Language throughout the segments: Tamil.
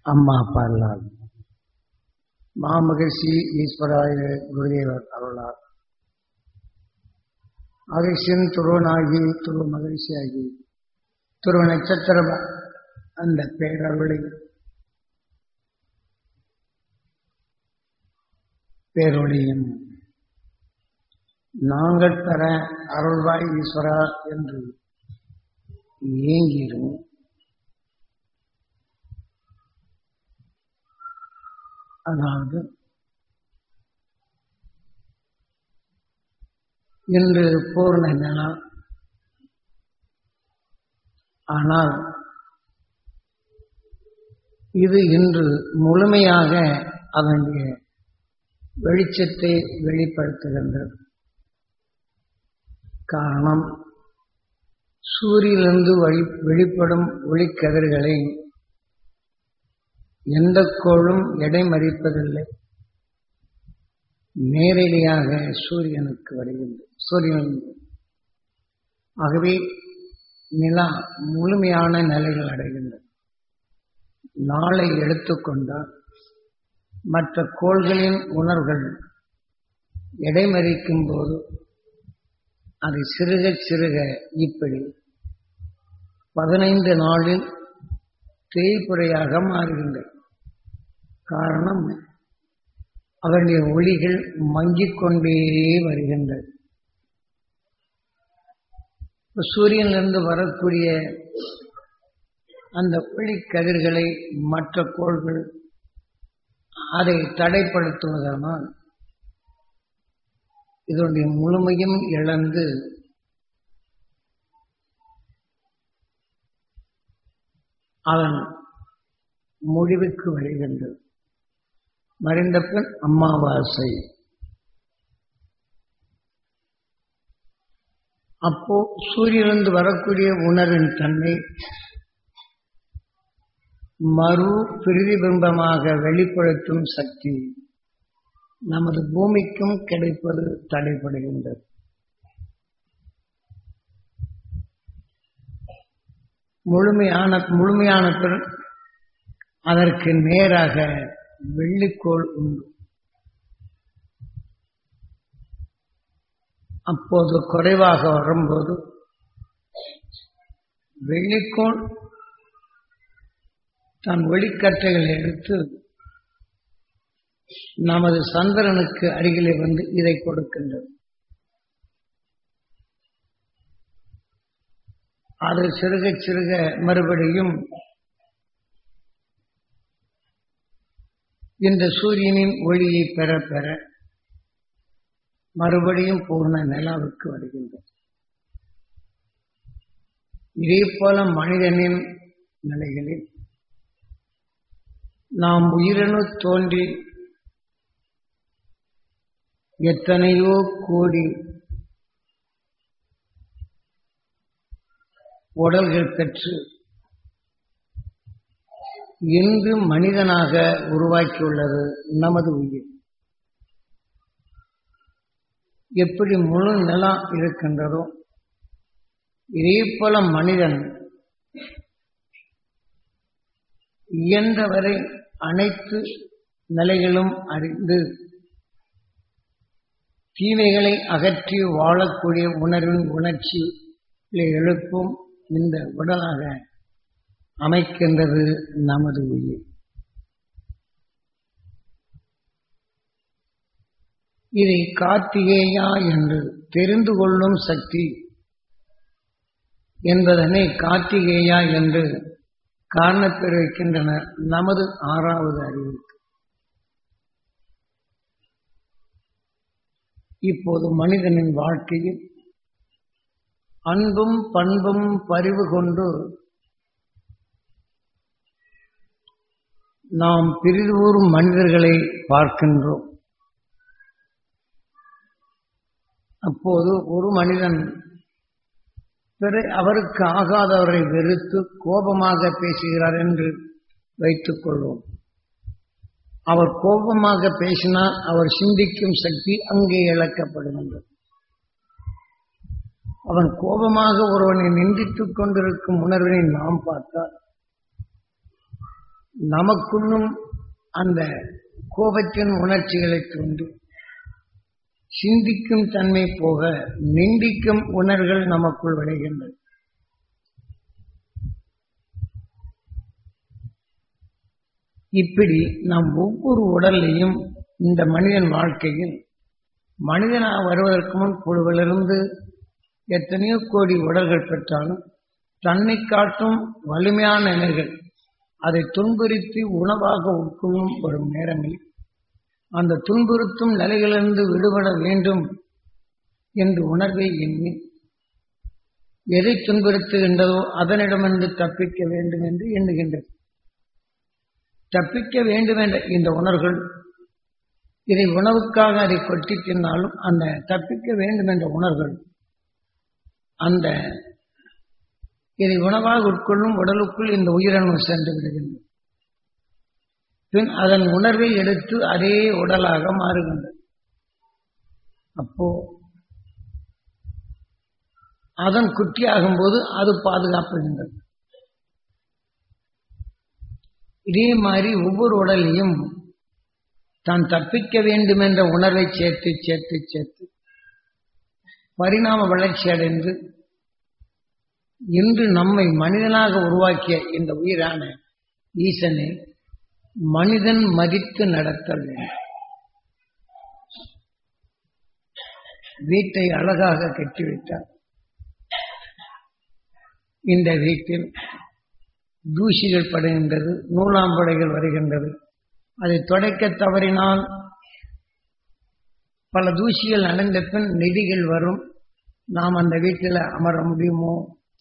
அம்மா அப்பா எல்லாம் மாமகிழ்ச்சி ஈஸ்வராய குருதேவர் அருளார் அகிஷன் துருவனாகி துருவ மகிழ்ச்சியாகி துருவ நட்சத்திரம் அந்த பேரருளை பேரொழியும் நாங்கள் பெற அருள்வாய் ஈஸ்வரா என்று ஏங்கிடும் அதாவது இன்று பூர்ண நிலா ஆனால் இது இன்று முழுமையாக அதனுடைய வெளிச்சத்தை வெளிப்படுத்துகின்றது காரணம் சூரியனிலிருந்து வழி வெளிப்படும் ஒளிக்கதிர்களை எந்த கோளும் எடைமறிப்பதில்லை நேரடியாக சூரியனுக்கு வருகின்றது சூரியன் ஆகவே நிலா முழுமையான நிலைகள் அடைகின்றது நாளை எடுத்துக்கொண்டால் மற்ற கோள்களின் உணர்வுகள் எடைமறிக்கும் போது அது சிறுக சிறுக இப்படி பதினைந்து நாளில் தேய்ப்புறையாக மாறுகின்றது காரணம் அவருடைய ஒளிகள் மங்கிக் கொண்டே வருகின்றது சூரியனிலிருந்து வரக்கூடிய அந்த ஒளி கதிர்களை மற்ற கோள்கள் அதை தடைப்படுத்துவதனால் இதனுடைய முழுமையும் இழந்து அதன் முடிவுக்கு வருகின்றது மறைந்த பின் அமாவாசை அப்போ சூரியனிலிருந்து வரக்கூடிய உணர்வின் தன்மை மறு பிரதிபிம்பமாக வெளிப்படுத்தும் சக்தி நமது பூமிக்கும் கிடைப்பது தடைப்படுகின்றது முழுமையான முழுமையான பின் அதற்கு நேராக வெள்ளிக்கோள் உண்டு அப்போது குறைவாக வரும்போது வெள்ளிக்கோள் தன் ஒளிக்கற்றைகளை எடுத்து நமது சந்திரனுக்கு அருகிலே வந்து இதை கொடுக்கின்றது அது சிறுக சிறுக மறுபடியும் இந்த சூரியனின் ஒளியை பெற பெற மறுபடியும் பூர்ண நிலாவுக்கு வருகின்றது இதே போல மனிதனின் நிலைகளில் நாம் உயிரணு தோன்றி எத்தனையோ கோடி உடல்கள் பெற்று இன்று மனிதனாக உருவாக்கியுள்ளது நமது உயிர் எப்படி முழு நிலம் இருக்கின்றதோ இதே போல மனிதன் இயன்றவரை அனைத்து நிலைகளும் அறிந்து தீமைகளை அகற்றி வாழக்கூடிய உணர்வின் உணர்ச்சி எழுப்பும் இந்த உடலாக அமைக்கின்றது நமது உயிர் இதை கார்த்திகேயா என்று தெரிந்து கொள்ளும் சக்தி என்பதனை கார்த்திகேயா என்று காரணப்பெற வைக்கின்றனர் நமது ஆறாவது அறிவு இப்போது மனிதனின் வாழ்க்கையில் அன்பும் பண்பும் பரிவு கொண்டு நாம் பிரிதூறும் மனிதர்களை பார்க்கின்றோம் அப்போது ஒரு மனிதன் பிற அவருக்கு ஆகாதவரை வெறுத்து கோபமாக பேசுகிறார் என்று வைத்துக் கொள்வோம் அவர் கோபமாக பேசினால் அவர் சிந்திக்கும் சக்தி அங்கே இழக்கப்படுகின்றது அவன் கோபமாக ஒருவனை நிந்தித்துக் கொண்டிருக்கும் உணர்வினை நாம் பார்த்தால் நமக்குள்ளும் அந்த கோபத்தின் உணர்ச்சிகளை தூண்டி சிந்திக்கும் தன்மை போக நிந்திக்கும் உணர்வுகள் நமக்குள் விளைகின்றன இப்படி நாம் ஒவ்வொரு உடல்லையும் இந்த மனிதன் வாழ்க்கையில் மனிதனாக வருவதற்கு முன் புழுவிலிருந்து எத்தனையோ கோடி உடல்கள் பெற்றாலும் தன்னை காட்டும் வலிமையான நிலைகள் அதை துன்புறுத்தி உணவாக உட்கொள்ளும் வரும் நேரங்களில் அந்த துன்புறுத்தும் நிலைகளிலிருந்து விடுபட வேண்டும் என்று உணர்வை எண்ணி எதை துன்புறுத்துகின்றதோ அதனிடமிருந்து தப்பிக்க வேண்டும் என்று எண்ணுகின்றது தப்பிக்க வேண்டும் என்ற இந்த உணர்வுகள் இதை உணவுக்காக அதை கொட்டி தின்னாலும் அந்த தப்பிக்க வேண்டும் என்ற உணர்வுகள் அந்த இதை உணவாக உட்கொள்ளும் உடலுக்குள் இந்த உயிரணு சென்று விடுகின்றது பின் அதன் உணர்வை எடுத்து அதே உடலாக மாறுகின்றது அப்போ அதன் குட்டியாகும் போது அது பாதுகாப்புகின்றது இதே மாதிரி ஒவ்வொரு உடலையும் தான் தப்பிக்க வேண்டும் என்ற உணர்வை சேர்த்து சேர்த்து சேர்த்து பரிணாம வளர்ச்சி அடைந்து இன்று நம்மை மனிதனாக உருவாக்கிய இந்த உயிரான ஈசனை மனிதன் மதித்து நடத்தல் வேண்டும் வீட்டை அழகாக கட்டிவிட்டார் இந்த வீட்டில் தூசிகள் படுகின்றது நூலாம்படைகள் வருகின்றது அதை துடைக்க தவறினால் பல தூசிகள் அடைந்த பின் நிதிகள் வரும் நாம் அந்த வீட்டில் அமர முடியுமோ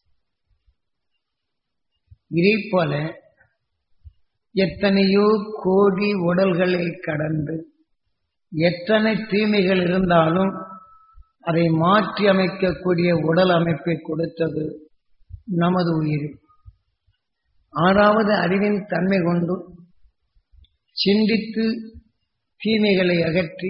இதே போல எத்தனையோ கோடி உடல்களை கடந்து எத்தனை தீமைகள் இருந்தாலும் அதை மாற்றி அமைக்கக்கூடிய உடல் அமைப்பை கொடுத்தது நமது உயிர் ஆறாவது அறிவின் தன்மை கொண்டு சிந்தித்து தீமைகளை அகற்றி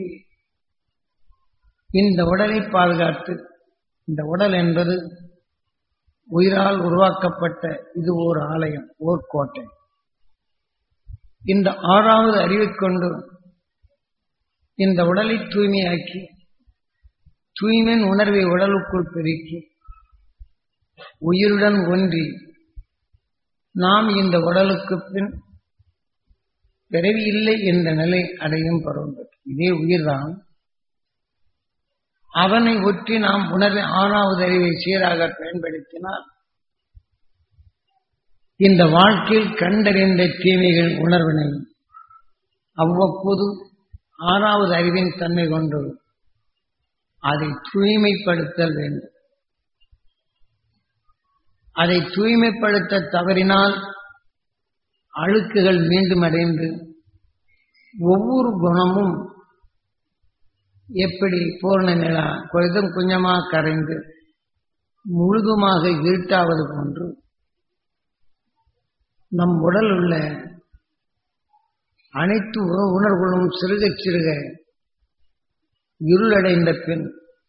இந்த உடலை பாதுகாத்து இந்த உடல் என்பது உயிரால் உருவாக்கப்பட்ட இது ஓர் ஆலயம் ஓர் கோட்டை இந்த ஆறாவது அறிவைக் கொண்டு இந்த உடலை தூய்மையாக்கி தூய்மையின் உணர்வை உடலுக்குள் பெருக்கி உயிருடன் ஒன்றி நாம் இந்த உடலுக்கு பின் பிறவி இல்லை என்ற நிலை அடையும் பருவம் இதே உயிர்தான் அவனை ஒற்றி நாம் உணர்வை ஆறாவது அறிவை சீராக பயன்படுத்தினால் இந்த வாழ்க்கையில் கண்டறிந்த தீமைகள் உணர்வினை அவ்வப்போது ஆறாவது அறிவின் தன்மை கொண்டு அதை தூய்மைப்படுத்தல் வேண்டும் அதை தூய்மைப்படுத்த தவறினால் அழுக்குகள் மீண்டும் அடைந்து ஒவ்வொரு குணமும் எப்படி பூர்ண நிலா கொஞ்சம் கொஞ்சமாக கரைந்து முழுதுமாக இருட்டாவது போன்று நம் உடல் உள்ள அனைத்து உணர்வுகளும் சிறுக சிறுக இருளடைந்த பின்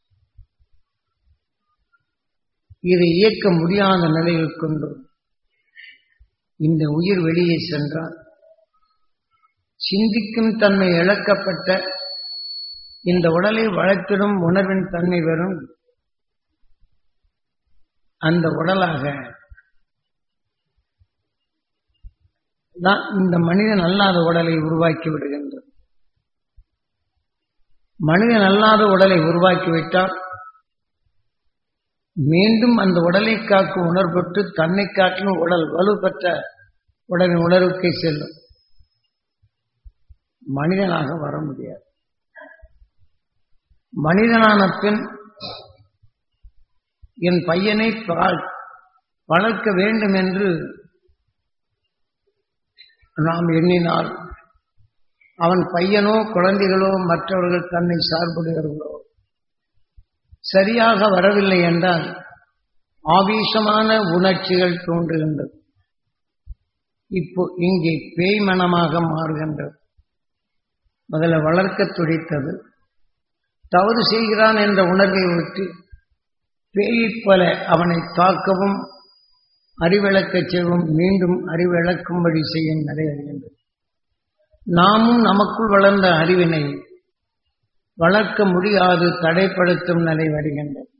இதை இயக்க முடியாத நிலையில் கொண்டு இந்த உயிர் வெளியே சென்றால் சிந்திக்கும் தன்மை இழக்கப்பட்ட இந்த உடலை வளர்த்திடும் உணர்வின் தன்மை வரும் அந்த உடலாக தான் இந்த மனிதன் அல்லாத உடலை உருவாக்கி விடுகின்றது மனிதன் அல்லாத உடலை உருவாக்கிவிட்டால் மீண்டும் அந்த உடலை காக்கும் உணர்வுற்று தன்னை காட்டிலும் உடல் வலுப்பெற்ற உடலின் உணர்வுக்கே செல்லும் மனிதனாக வர முடியாது மனிதனான பின் என் பையனை வளர்க்க வேண்டும் என்று நாம் எண்ணினால் அவன் பையனோ குழந்தைகளோ மற்றவர்கள் தன்னை சார்புடையவர்களோ சரியாக வரவில்லை என்றால் ஆவேசமான உணர்ச்சிகள் தோன்றுகின்றது இப்போ இங்கே பேய் மனமாக மாறுகின்றது முதல்ல வளர்க்க துடித்தது தவறு செய்கிறான் என்ற உணர்வை விட்டு பேயைப் போல அவனை தாக்கவும் அறிவிளக்கச் செல்வம் மீண்டும் அறிவிளக்கும்படி செய்யும் நிலை வருகின்றது நாமும் நமக்குள் வளர்ந்த அறிவினை வளர்க்க முடியாது தடைப்படுத்தும் நிலை வருகின்றது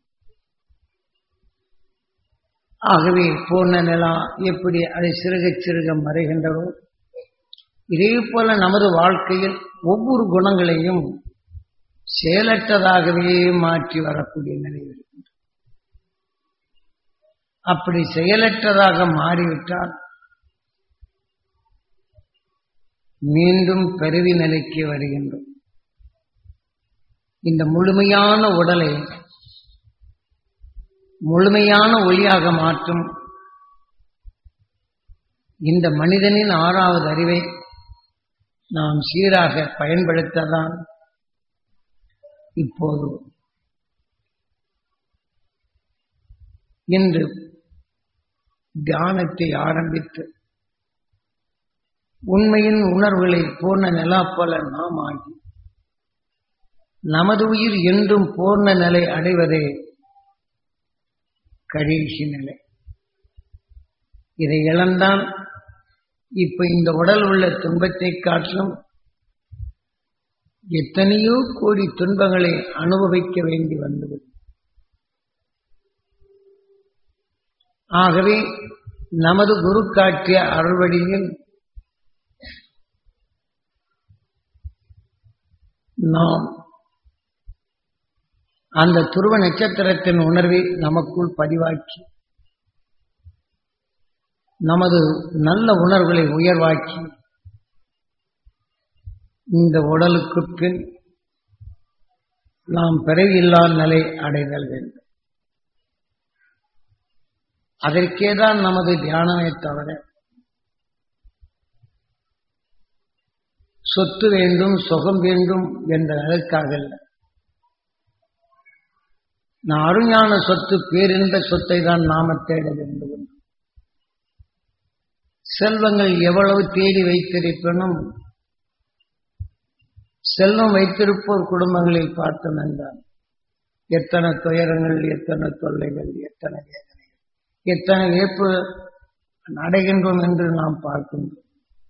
ஆகவே பூர்ண நிலா எப்படி அதை சிறுக சிறுக மறைகின்றதோ இதே போல நமது வாழ்க்கையில் ஒவ்வொரு குணங்களையும் செயலற்றதாகவே மாற்றி வரக்கூடிய நிலை இருக்கின்றது அப்படி செயலற்றதாக மாறிவிட்டால் மீண்டும் பெருவி நிலைக்கு வருகின்றோம் இந்த முழுமையான உடலை முழுமையான ஒளியாக மாற்றும் இந்த மனிதனின் ஆறாவது அறிவை நாம் சீராக பயன்படுத்ததான் இப்போது இன்று தியானத்தை ஆரம்பித்து உண்மையின் உணர்வுகளை பூர்ண நிலா போல நாம் ஆகி நமது உயிர் என்றும் பூர்ண நிலை அடைவதே கடைசி நிலை இதை இழந்தால் இப்ப இந்த உடல் உள்ள துன்பத்தை காட்டிலும் எத்தனையோ கோடி துன்பங்களை அனுபவிக்க வேண்டி வந்தது ஆகவே நமது குரு காட்டிய அருள்வழியில் நாம் அந்த துருவ நட்சத்திரத்தின் உணர்வை நமக்குள் பதிவாக்கி நமது நல்ல உணர்வுகளை உயர்வாக்கி இந்த உடலுக்கு பின் நாம் பிறவியில்லா நிலை அடைதல் வேண்டும் அதற்கேதான் நமது தியானமே தவிர சொத்து வேண்டும் சுகம் வேண்டும் என்ற அதற்காக அல்ல நான் அருஞான சொத்து பேரின்ப சொத்தை தான் நாம தேட வேண்டும் செல்வங்கள் எவ்வளவு தேடி வைத்திருப்பினும் செல்வம் வைத்திருப்போர் குடும்பங்களில் பார்த்து நன்றான் எத்தனை துயரங்கள் எத்தனை தொல்லைகள் எத்தனை வேதனைகள் எத்தனை வேப்பு அடைகின்றோம் என்று நாம் பார்க்கின்றோம்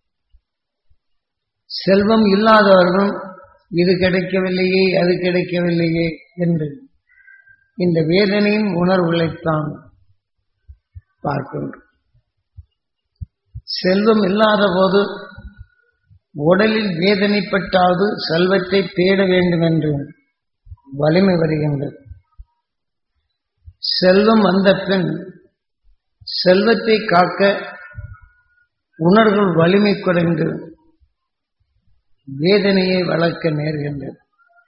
செல்வம் இல்லாதவர்களும் இது கிடைக்கவில்லையே அது கிடைக்கவில்லையே என்று இந்த வேதனையின் உணர்வுகளைத்தான் பார்க்கின்றோம் செல்வம் இல்லாத போது உடலில் வேதனைப்பட்டாவது செல்வத்தை தேட வேண்டும் என்று வலிமை வருகின்றது செல்வம் வந்த பின் செல்வத்தை காக்க உணர்வுகள் வலிமை குறைந்து வேதனையை வளர்க்க நேர்கின்றது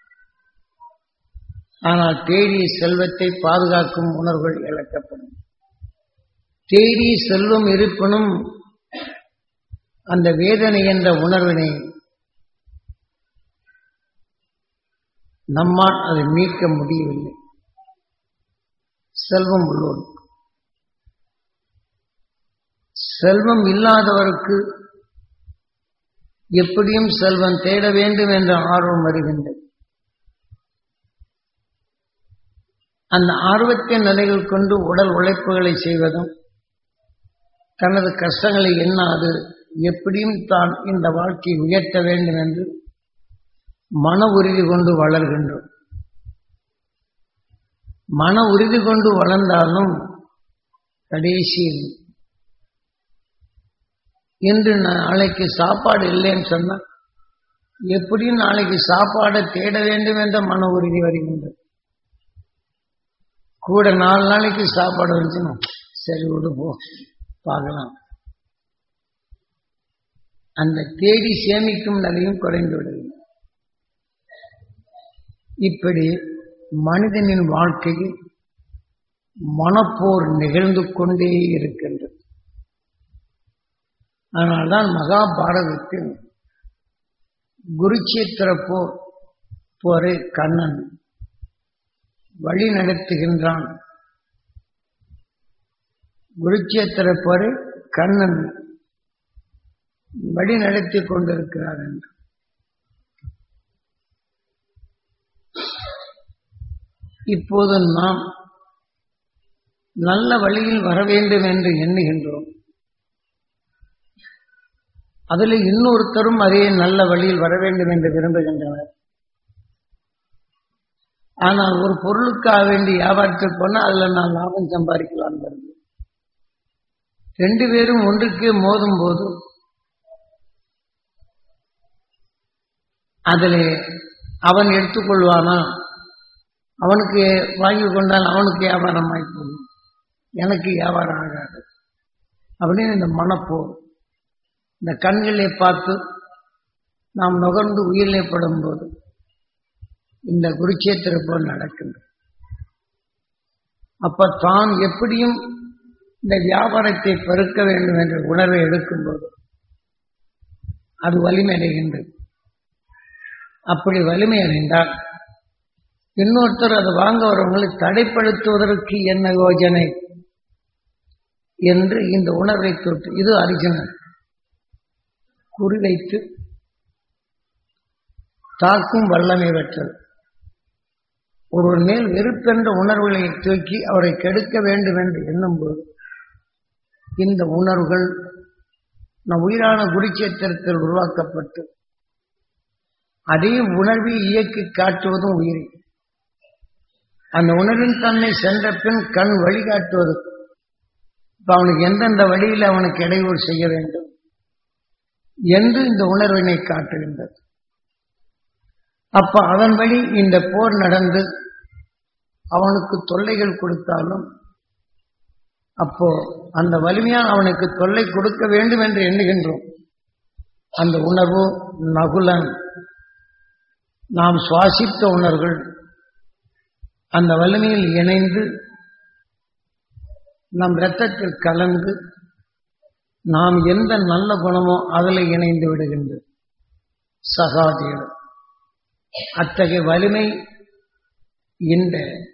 ஆனால் தேடிய செல்வத்தை பாதுகாக்கும் உணர்வுகள் இழக்கப்படும் தேடிய செல்வம் இருப்பினும் அந்த வேதனை என்ற உணர்வினை நம்மால் அதை மீட்க முடியவில்லை செல்வம் உள்ளோருக்கு செல்வம் இல்லாதவருக்கு எப்படியும் செல்வம் தேட வேண்டும் என்ற ஆர்வம் வருகின்றது அந்த ஆர்வத்தின் நிலைகள் கொண்டு உடல் உழைப்புகளை செய்வதும் தனது கஷ்டங்களை எண்ணாது எப்படியும் தான் இந்த வாழ்க்கையை உயர்த்த வேண்டும் என்று மன உறுதி கொண்டு வளர்கின்றோம் மன உறுதி கொண்டு வளர்ந்தாலும் கடைசியில் இன்று நாளைக்கு சாப்பாடு இல்லைன்னு சொன்னா எப்படியும் நாளைக்கு சாப்பாடை தேட வேண்டும் என்ற மன உறுதி வருகின்றது கூட நாலு நாளைக்கு சாப்பாடு வந்துச்சுன்னா சரி விடு போ பார்க்கலாம் அந்த தேடி சேமிக்கும் நிலையும் குறைந்து விடுகிறது இப்படி மனிதனின் வாழ்க்கையில் மனப்போர் நிகழ்ந்து கொண்டே இருக்கின்றது அதனால்தான் மகாபாரதத்தில் குருச்சேத்திர போர் போரை கண்ணன் வழி நடத்துகின்றான் குருச்சேத்திர போரை கண்ணன் வழி நடத்தி கொண்டிருக்கிறார் என்று இப்போது நாம் நல்ல வழியில் வர வேண்டும் என்று எண்ணுகின்றோம் அதில் இன்னொருத்தரும் அதே நல்ல வழியில் வர வேண்டும் என்று விரும்புகின்றனர் ஆனால் ஒரு பொருளுக்காக வேண்டி வியாபாரத்துக்கு போனால் அதில் நான் லாபம் சம்பாதிக்கலாம் வருது ரெண்டு பேரும் ஒன்றுக்கே மோதும் போது அதில் அவன் எடுத்துக்கொள்வானா அவனுக்கு வாங்கி கொண்டால் அவனுக்கு வியாபாரம் ஆகி போகும் எனக்கு வியாபாரம் ஆகாது அப்படின்னு இந்த மனப்போர் இந்த கண்களை பார்த்து நாம் நுகர்ந்து உயிரிலே படும்போது இந்த குருச்சேத்திர போல் நடக்கின்றது அப்ப தான் எப்படியும் இந்த வியாபாரத்தை பெருக்க வேண்டும் என்ற உணர்வை எடுக்கும்போது அது வலிமை அடைகின்றது அப்படி வலிமை அடைந்தால் இன்னொருத்தர் அதை வாங்க வரவங்களை தடைப்படுத்துவதற்கு என்ன யோஜனை என்று இந்த உணர்வை தொட்டு இது அர்ஜுனன் குறிவைத்து தாக்கும் வல்லமை பெற்றது ஒருவர் மேல் வெறுப்பென்ற உணர்வுகளை தூக்கி அவரை கெடுக்க வேண்டும் என்று எண்ணும்போது இந்த உணர்வுகள் நம் உயிரான குருச்சேத்திரத்தில் உருவாக்கப்பட்டு அதே உணர்வை இயக்கி காட்டுவதும் உயிரி அந்த உணர்வின் தன்னை சென்ற பின் கண் வழிகாட்டுவது இப்ப அவனுக்கு எந்தெந்த வழியில் அவனுக்கு இடையூறு செய்ய வேண்டும் என்று இந்த உணர்வினை காட்டுகின்றது அப்ப அதன் வழி இந்த போர் நடந்து அவனுக்கு தொல்லைகள் கொடுத்தாலும் அப்போ அந்த வலிமையால் அவனுக்கு தொல்லை கொடுக்க வேண்டும் என்று எண்ணுகின்றோம் அந்த உணர்வு நகுலன் நாம் சுவாசித்த உணர்வுகள் அந்த வலிமையில் இணைந்து நம் இரத்தத்தில் கலந்து நாம் எந்த நல்ல குணமோ அதில் இணைந்து விடுகின்றது சகாதேவம் அத்தகைய வலிமை இந்த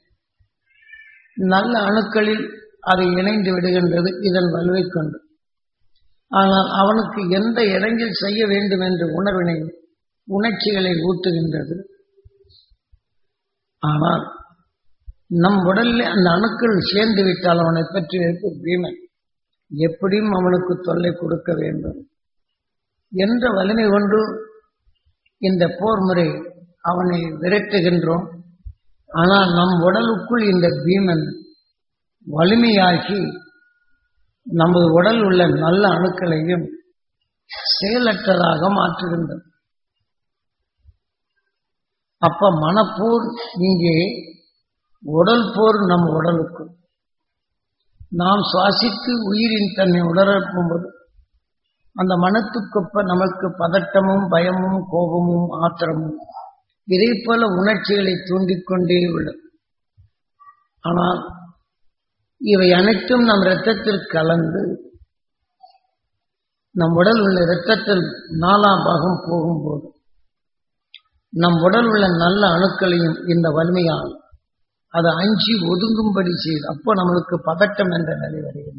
நல்ல அணுக்களில் அது இணைந்து விடுகின்றது இதன் வலுவை கொண்டு ஆனால் அவனுக்கு எந்த இடைஞ்சில் செய்ய வேண்டும் என்ற உணர்வினை உணர்ச்சிகளை ஊட்டுகின்றது ஆனால் நம் உடலில் அந்த அணுக்கள் சேர்ந்து விட்டால் அவனை பற்றி இருக்கும் பீமன் எப்படியும் அவனுக்கு தொல்லை கொடுக்க வேண்டும் என்ற வலிமை கொண்டு இந்த போர் முறை அவனை விரட்டுகின்றோம் ஆனால் நம் உடலுக்குள் இந்த பீமன் வலிமையாகி நமது உடல் உள்ள நல்ல அணுக்களையும் செயலற்றதாக மாற்றுகின்றது அப்ப மனப்போர் இங்கே உடல் போர் நம் உடலுக்கு நாம் சுவாசித்து உயிரின் தன்னை உணரப்போது அந்த மனத்துக்கொப்ப நமக்கு பதட்டமும் பயமும் கோபமும் ஆத்திரமும் இதே போல உணர்ச்சிகளை தூண்டிக்கொண்டே உள்ளது ஆனால் இவை அனைத்தும் நம் இரத்தத்தில் கலந்து நம் உடல் உள்ள இரத்தத்தில் நாலாம் பாகம் போகும்போது நம் உடல் உள்ள நல்ல அணுக்களையும் இந்த வலிமையால் அதை அஞ்சி ஒதுங்கும்படி செய்து அப்போ நம்மளுக்கு பதட்டம் என்ற நிலை வருகிறது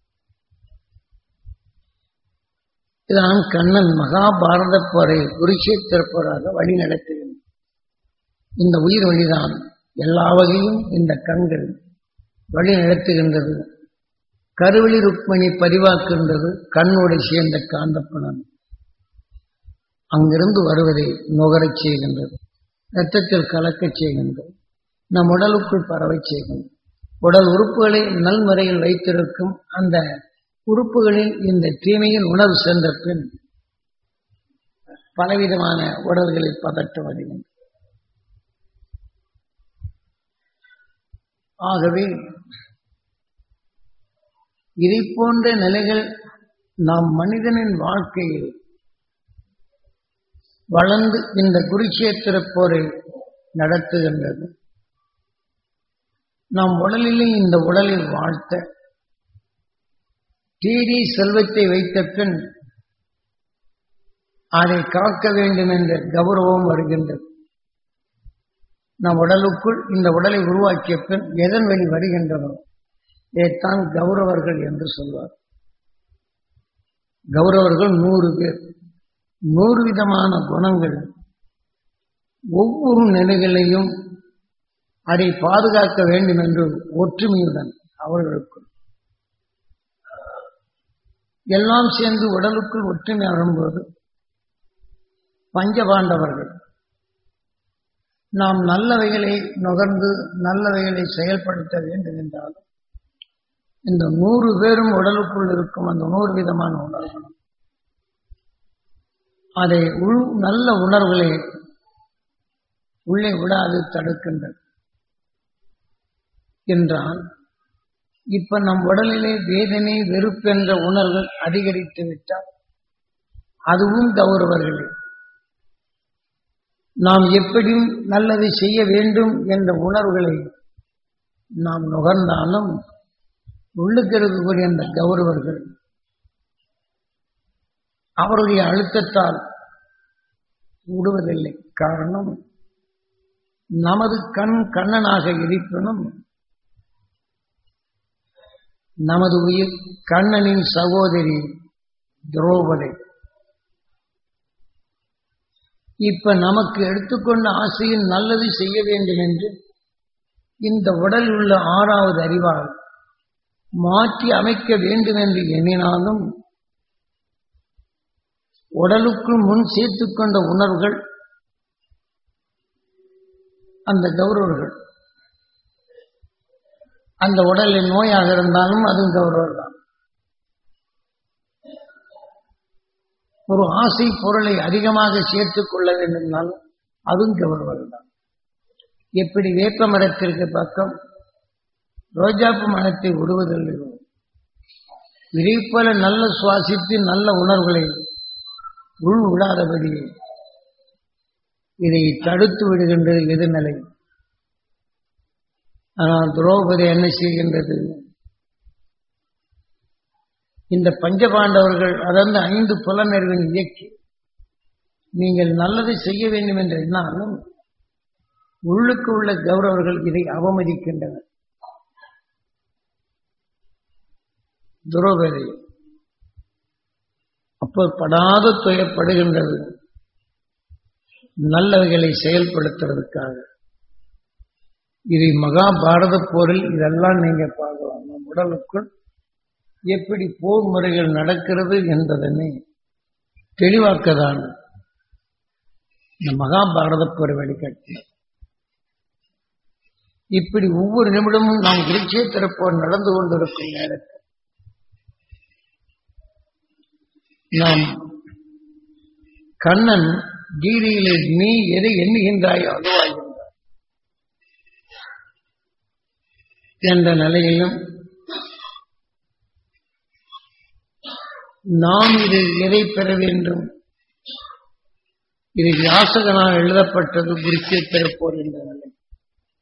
இதான் கண்ணன் மகாபாரத போரை குருஷேத்திர போராக வழி நடத்துகின்றன இந்த உயிர் வழிதான் எல்லா வகையும் இந்த கண்கள் வழி நடத்துகின்றது கருவழி ருக்மணி பதிவாக்குகின்றது கண்ணோடு சேர்ந்த காந்தப்பணம் அங்கிருந்து வருவதை நுகரச் செய்கின்றது இரத்தத்தில் கலக்கச் செய்கின்றது நம் உடலுக்குள் பரவச் செய்கின்றது உடல் உறுப்புகளை நல்முறையில் வைத்திருக்கும் அந்த உறுப்புகளில் இந்த தீமையின் உணர்வு சென்ற பின் பலவிதமான உடல்களில் பதட்டம் வருகின்றன ஆகவே இதை போன்ற நிலைகள் நாம் மனிதனின் வாழ்க்கையில் வளர்ந்து இந்த குருஷேத்திர போரை நடத்துகின்றது நம் உடலிலே இந்த உடலில் வாழ்த்த தேடி செல்வத்தை வைத்த பின் அதை காக்க வேண்டும் என்ற கௌரவம் வருகின்றது நம் உடலுக்குள் இந்த உடலை உருவாக்கிய பின் எதன் வழி வருகின்றனோ இதைத்தான் கௌரவர்கள் என்று சொல்வார் கௌரவர்கள் நூறு பேர் நூறு விதமான குணங்கள் ஒவ்வொரு நிலைகளையும் அதை பாதுகாக்க வேண்டும் என்று ஒற்றுமையுடன் அவர்களுக்குள் எல்லாம் சேர்ந்து உடலுக்குள் ஒற்றுமை வரும்போது பஞ்சபாண்டவர்கள் நாம் நல்லவைகளை நுகர்ந்து நல்லவைகளை செயல்படுத்த வேண்டும் என்றாலும் இந்த நூறு பேரும் உடலுக்குள் இருக்கும் அந்த நூறு விதமான உணர்வுகளும் அதை உள் நல்ல உணர்வுகளை உள்ளே விடாது தடுக்கின்றது என்றால் இப்ப நம் உடலிலே வேதனை வெறுப்பு என்ற உணர்வுகள் அதிகரித்து விட்டால் அதுவும் கௌரவர்களே நாம் எப்படியும் நல்லதை செய்ய வேண்டும் என்ற உணர்வுகளை நாம் நுகர்ந்தாலும் உள்ளுக்கு இருக்கக்கூடிய அந்த கௌரவர்கள் அவருடைய அழுத்தத்தால் விடுவதில்லை காரணம் நமது கண் கண்ணனாக இருப்பினும் நமது உயிர் கண்ணனின் சகோதரி துரோபதை இப்ப நமக்கு எடுத்துக்கொண்ட ஆசையில் நல்லது செய்ய வேண்டும் என்று இந்த உடல் உள்ள ஆறாவது அறிவால் மாற்றி அமைக்க வேண்டும் என்று எண்ணினாலும் உடலுக்குள் முன் சேர்த்துக் கொண்ட உணர்வுகள் அந்த கௌரவர்கள் அந்த உடலில் நோயாக இருந்தாலும் அதுவும் கௌரவர் தான் ஒரு ஆசை பொருளை அதிகமாக சேர்த்துக் கொள்ள வேண்டும்னாலும் அதுவும் கௌரவர் தான் எப்படி வேப்ப மரத்திற்கு பக்கம் ரோஜாப்பு மரத்தை விடுவதில்லையோ இதை போல நல்ல சுவாசித்து நல்ல உணர்வுகளை உள் விடாதபடி இதை தடுத்து விடுகின்றது எதிர்நிலை ஆனால் துரோபதி என்ன செய்கின்றது இந்த பஞ்சபாண்டவர்கள் அதாவது ஐந்து புலனறிவின் இயக்கி நீங்கள் நல்லதை செய்ய வேண்டும் என்று எண்ணாலும் உள்ளுக்கு உள்ள கௌரவர்கள் இதை அவமதிக்கின்றனர் துரோபதி அப்போ படாத துயப்படுகின்றது நல்லவைகளை செயல்படுத்துறதுக்காக இதை மகாபாரத போரில் இதெல்லாம் நீங்க பார்க்கலாம் நம் உடலுக்குள் எப்படி போர் முறைகள் நடக்கிறது என்பதனை தெளிவாக்கதான் இந்த மகாபாரத போர் வழிகாட்டி இப்படி ஒவ்வொரு நிமிடமும் நாம் குருட்சேத்திர போர் நடந்து கொண்டிருக்கும் நேரத்தில் நாம் கண்ணன் கீதையிலே நீ எதை எண்ணுகின்றாயோ அதுவாகின்றாய் என்ற நிலையிலும் நாம் இது எதை பெற வேண்டும் இது யாசகனால் எழுதப்பட்டது குருக்கே பெறப்போர் என்ற நிலை